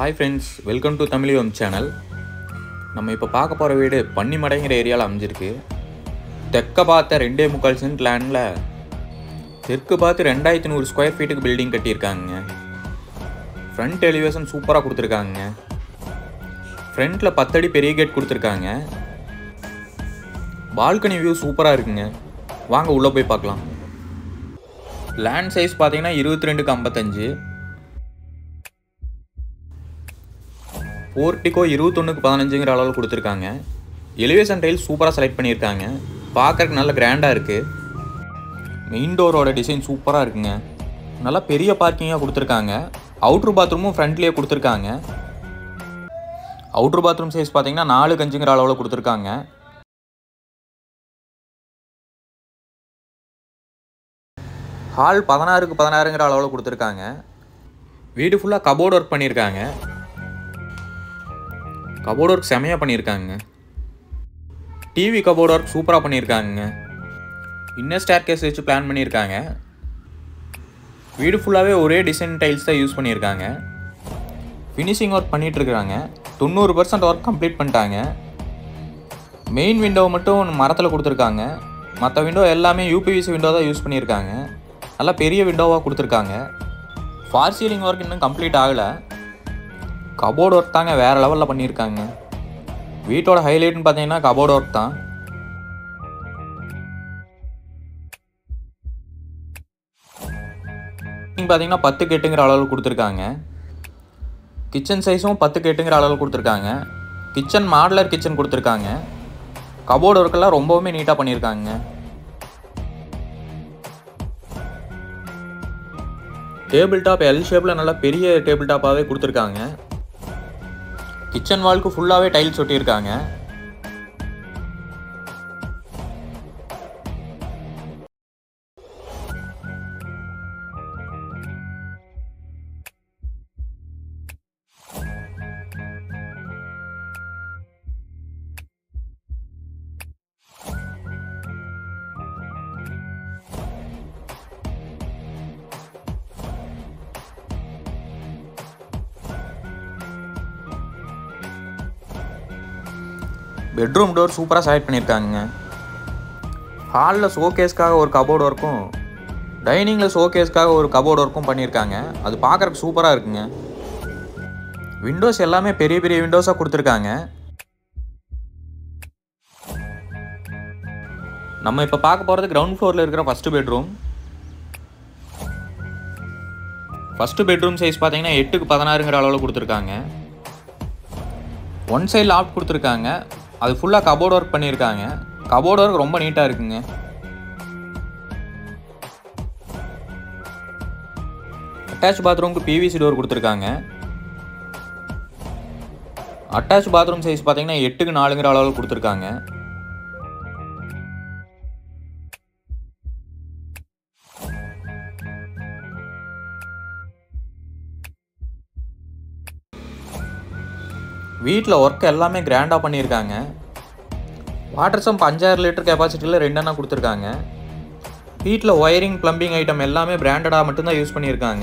hi friends welcome to Tamizhiyam channel நம்ம இப்போ பார்க்க போகிற வீடு பன்னிமடைங்கிற ஏரியாவில் அமைஞ்சிருக்கு தெற்க பார்த்த ரெண்டே முக்கால் சென்ட் லேண்டில் தெற்கு பார்த்து ரெண்டாயிரத்தி நூறு ஸ்கொயர் ஃபீட்டுக்கு பில்டிங் கட்டியிருக்காங்க ஃப்ரண்ட் எலிவேஷன் சூப்பராக கொடுத்துருக்காங்க ஃப்ரண்ட்டில் பத்தடி பெரிய கேட் கொடுத்துருக்காங்க பால்கனி வியூ சூப்பராக இருக்குங்க வாங்க உள்ளே போய் பார்க்கலாம் லேண்ட் சைஸ் பார்த்தீங்கன்னா இருபத்தி ரெண்டுக்கு ஐம்பத்தஞ்சு போர்ட்டிக்கோ இருபத்தொன்னுக்கு பதினஞ்சுங்கிற அளவில் கொடுத்துருக்காங்க எலிவேஷன் டைல் சூப்பராக செலக்ட் பண்ணியிருக்காங்க பார்க்கறதுக்கு நல்ல கிராண்டாக இருக்குது மெயின் டோரோட டிசைன் சூப்பராக இருக்குங்க நல்லா பெரிய பார்க்கிங்காக கொடுத்துருக்காங்க அவுட்ரு பாத்ரூமும் ஃப்ரண்ட்லேயே கொடுத்துருக்காங்க அவுட்ரு பாத்ரூம் சைஸ் பார்த்தீங்கன்னா நாலு கஞ்சுங்கிற அளவில் கொடுத்துருக்காங்க ஹால் பதினாறுக்கு பதினாறுங்கிற அளவில் கொடுத்துருக்காங்க வீடு ஃபுல்லாக கபோர்ட் ஒர்க் பண்ணியிருக்காங்க கபோர்ட் ஒர்க் செமையாக பண்ணியிருக்காங்க டிவி கபோர்ட் ஒர்க் சூப்பராக பண்ணியிருக்காங்க இன்னர் ஸ்டேர் கேஸ் வச்சு பிளான் பண்ணியிருக்காங்க வீடு ஃபுல்லாகவே ஒரே டிசைன் டைல்ஸ் தான் யூஸ் பண்ணியிருக்காங்க ஃபினிஷிங் ஒர்க் பண்ணிட்டு இருக்காங்க தொண்ணூறு பர்சன்ட் ஒர்க் கம்ப்ளீட் பண்ணிட்டாங்க மெயின் விண்டோவை மட்டும் மரத்தில் கொடுத்துருக்காங்க மற்ற விண்டோ எல்லாமே யூபிவிசி விண்டோ தான் யூஸ் பண்ணியிருக்காங்க நல்லா பெரிய விண்டோவாக கொடுத்துருக்காங்க ஃபார் சீலிங் ஒர்க் இன்னும் கம்ப்ளீட் ஆகலை கபோர்ட் ஒர்க் தாங்க வேறு லெவலில் பண்ணியிருக்காங்க வீட்டோட ஹைலைட்னு பார்த்தீங்கன்னா கபோர்ட் ஒர்க் தான் பார்த்தீங்கன்னா பத்து கெட்டுங்கிற அளவில் கொடுத்துருக்காங்க கிச்சன் சைஸும் பத்து கெட்டுங்கிற அளவில் கொடுத்துருக்காங்க கிச்சன் மாடலர் கிச்சன் கொடுத்துருக்காங்க கபோர்டு ஒர்க்கெல்லாம் ரொம்பவுமே நீட்டாக பண்ணியிருக்காங்க டேபிள் டாப் எல் ஷேப்பில் நல்லா பெரிய டேபிள் டாப்பாகவே கொடுத்துருக்காங்க கிச்சன் வால்க்கு ஃபுல்லாகவே டைல்ஸ் ஒட்டியிருக்காங்க பெட்ரூம் டோர் சூப்பராக செலக்ட் பண்ணியிருக்காங்க ஹாலில் ஷோகேஸ்க்காக ஒரு கபோர்டு ஒர்க்கும் டைனிங்கில் ஷோகேஸ்க்காக ஒரு கபோர்டு ஒர்க்கும் பண்ணியிருக்காங்க அது பார்க்குறக்கு சூப்பராக இருக்குங்க விண்டோஸ் எல்லாமே பெரிய பெரிய விண்டோஸாக கொடுத்துருக்காங்க நம்ம இப்போ பார்க்க போகிறது கிரவுண்ட் ஃப்ளோரில் இருக்கிற first bedroom first bedroom size பார்த்தீங்கன்னா எட்டுக்கு பதினாறுங்கிற அளவில் கொடுத்துருக்காங்க ஒன் சைடில் ஆஃப் கொடுத்துருக்காங்க அது ஃபுல்லாக கபோர்ட் ஒர்க் பண்ணியிருக்காங்க கபோர்ட் ஒர்க் ரொம்ப நீட்டாக இருக்குங்க அட்டாச் பாத்ரூமுக்கு பிவிசி டோர் கொடுத்துருக்காங்க அட்டாச் பாத்ரூம் சைஸ் பார்த்தீங்கன்னா எட்டுக்கு நாலுங்கிற அளவில் கொடுத்துருக்காங்க வீட்டில் ஒர்க் எல்லாமே கிராண்டாக பண்ணியிருக்காங்க வாட்டர் சம்ப் அஞ்சாயிரம் லிட்டர் கெப்பாசிட்டியில் ரெண்டெண்ணா கொடுத்துருக்காங்க வீட்டில் ஒயரிங் ப்ளம்பிங் ஐட்டம் எல்லாமே பிராண்டடாக மட்டும்தான் யூஸ் பண்ணியிருக்காங்க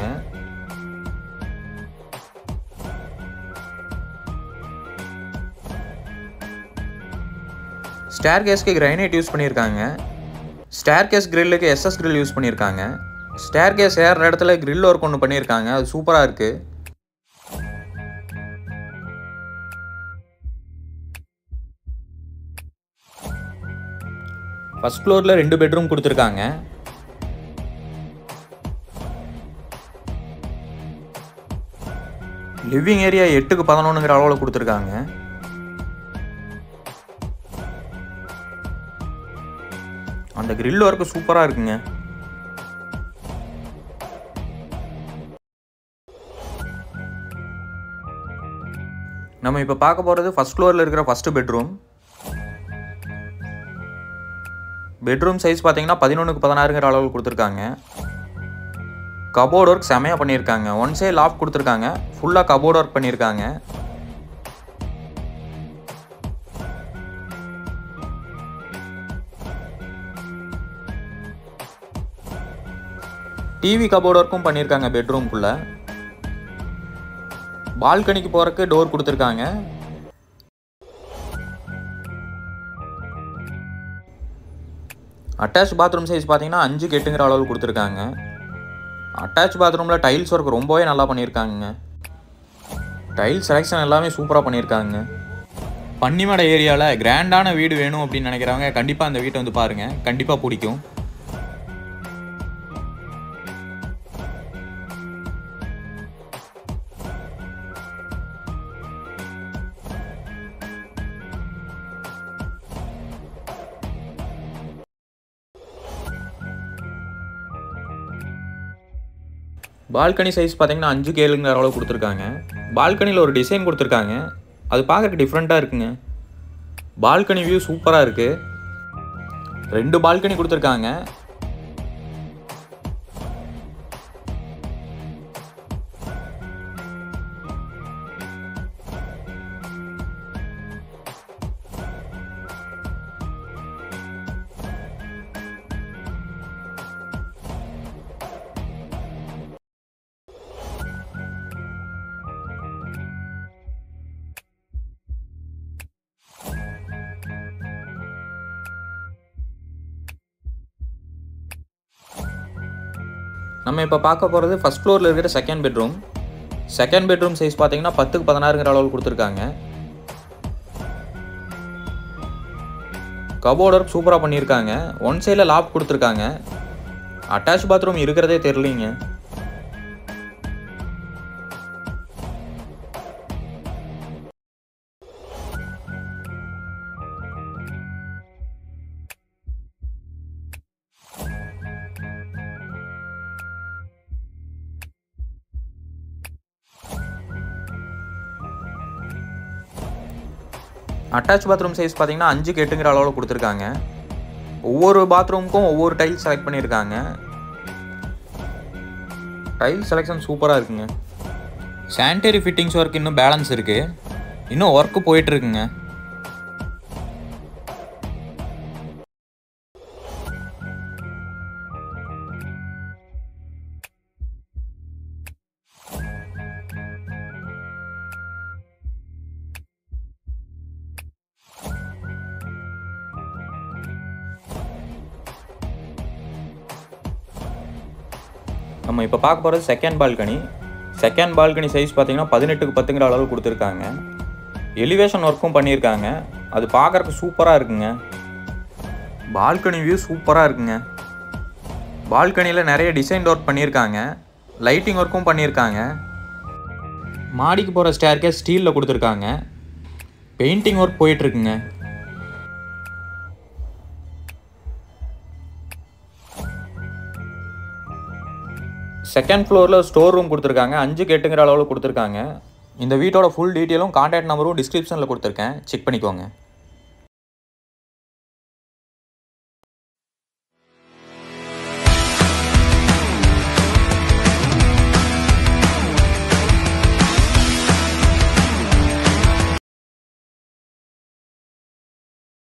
ஸ்டேர் கேஸ்க்கு கிரைனைட் யூஸ் பண்ணியிருக்காங்க ஸ்டேர் கேஸ் கிரில்லுக்கு எஸ்எஸ் கிரில் யூஸ் பண்ணியிருக்காங்க ஸ்டேர் கேஸ் ஏறுற இடத்துல கிரில் ஒர்க் ஒன்று பண்ணியிருக்காங்க அது சூப்பராக இருக்குது ஃபஸ்ட் ஃப்ளோரில் ரெண்டு பெட்ரூம் கொடுத்துருக்காங்க லிவிங் ஏரியா எட்டுக்கு பதினொன்றுங்கிற அளவில் கொடுத்துருக்காங்க அந்த கிரில் ஒர்க்கு சூப்பராக இருக்குங்க நம்ம இப்போ பார்க்க போகிறது ஃபஸ்ட் ஃப்ளோரில் இருக்கிற ஃபஸ்ட்டு பெட்ரூம் பெட்ரூம் சைஸ் பார்த்தீங்கன்னா பதினொன்றுக்கு பதினாறுங்கிற அளவில் கொடுத்துருக்காங்க கபோர்ட் ஒர்க் செமையாக பண்ணியிருக்காங்க ஒன் சைட் லாஃப் கொடுத்துருக்காங்க ஃபுல்லாக கபோர்ட் ஒர்க் பண்ணியிருக்காங்க டிவி கபோர்ட் ஒர்க்கும் பண்ணியிருக்காங்க பெட்ரூம்குள்ளே பால்கனிக்கு போகிறக்கு டோர் கொடுத்துருக்காங்க அட்டாச் பாத்ரூம் சைஸ் பார்த்தீங்கன்னா அஞ்சுக்கு எட்டுங்கிற அளவில் கொடுத்துருக்காங்க அட்டாச் பாத்ரூமில் டைல்ஸ் ஒர்க் ரொம்பவே நல்லா பண்ணியிருக்காங்க டைல்ஸ் செலெக்ஷன் எல்லாமே சூப்பராக பண்ணியிருக்காங்க பன்னிமடை ஏரியாவில் கிராண்டான வீடு வேணும் அப்படின்னு நினைக்கிறவங்க கண்டிப்பாக அந்த வீட்டை வந்து பாருங்கள் கண்டிப்பாக பிடிக்கும் பால்கனி சைஸ் பார்த்தீங்கன்னா அஞ்சு கேளுங்கிற அளவு கொடுத்துருக்காங்க பால்கனியில் ஒரு டிசைன் கொடுத்துருக்காங்க அது பார்க்கறதுக்கு டிஃப்ரெண்ட்டாக இருக்குங்க பால்கனி வியூ சூப்பராக இருக்குது ரெண்டு பால்கனி கொடுத்துருக்காங்க நம்ம இப்போ பார்க்க போகிறது ஃபஸ்ட் ஃப்ளோரில் இருக்கிற second bedroom second bedroom size பார்த்தீங்கன்னா பத்துக்கு பதினாறுங்கிற அளவில் கொடுத்துருக்காங்க கபோர்ட் ஒர்க் சூப்பராக பண்ணியிருக்காங்க ஒன் சைடில் லாப் கொடுத்துருக்காங்க அட்டாச் பாத்ரூம் இருக்கிறதே தெரியலிங்க அட்டாச் பாத்ரூம் சைஸ் பார்த்தீங்கன்னா அஞ்சுக்கு எட்டுங்கிற அளவில் கொடுத்துருக்காங்க ஒவ்வொரு பாத்ரூமுக்கும் ஒவ்வொரு டைல் செலக்ட் பண்ணியிருக்காங்க டைல் செலெக்ஷன் சூப்பராக இருக்குங்க சானிட்டரி ஃபிட்டிங்ஸ் ஒர்க் இன்னும் பேலன்ஸ் இருக்குது இன்னும் ஒர்க்கு போயிட்டுருக்குங்க நம்ம இப்போ பார்க்க போகிறது second balcony second balcony size பார்த்தீங்கன்னா பதினெட்டுக்கு பத்துங்கிற அளவு கொடுத்துருக்காங்க எலிவேஷன் ஒர்க்கும் பண்ணியிருக்காங்க அது பார்க்குறக்கு சூப்பராக இருக்குங்க பால்கனி வியூ சூப்பராக இருக்குங்க பால்கனியில் நிறைய டிசைன் ஒர்க் பண்ணியிருக்காங்க லைட்டிங் ஒர்க்கும் பண்ணியிருக்காங்க மாடிக்கு போகிற ஸ்டேர்கே ஸ்டீலில் கொடுத்துருக்காங்க பெயிண்டிங் ஒர்க் போயிட்டுருக்குங்க செகண்ட் ஃப்ளோரில் ஸ்டோர் ரூம் கொடுத்துருக்காங்க அஞ்சுக்கு எட்டுங்கிற அளவில் கொடுத்துருக்காங்க இந்த வீட்டோட ஃபுல் டீட்டெயிலும் கான்டாக்ட் நம்பரும் டிஸ்கிரிப்ஷனில் கொடுத்துருக்கேன் செக் பண்ணிக்கோங்க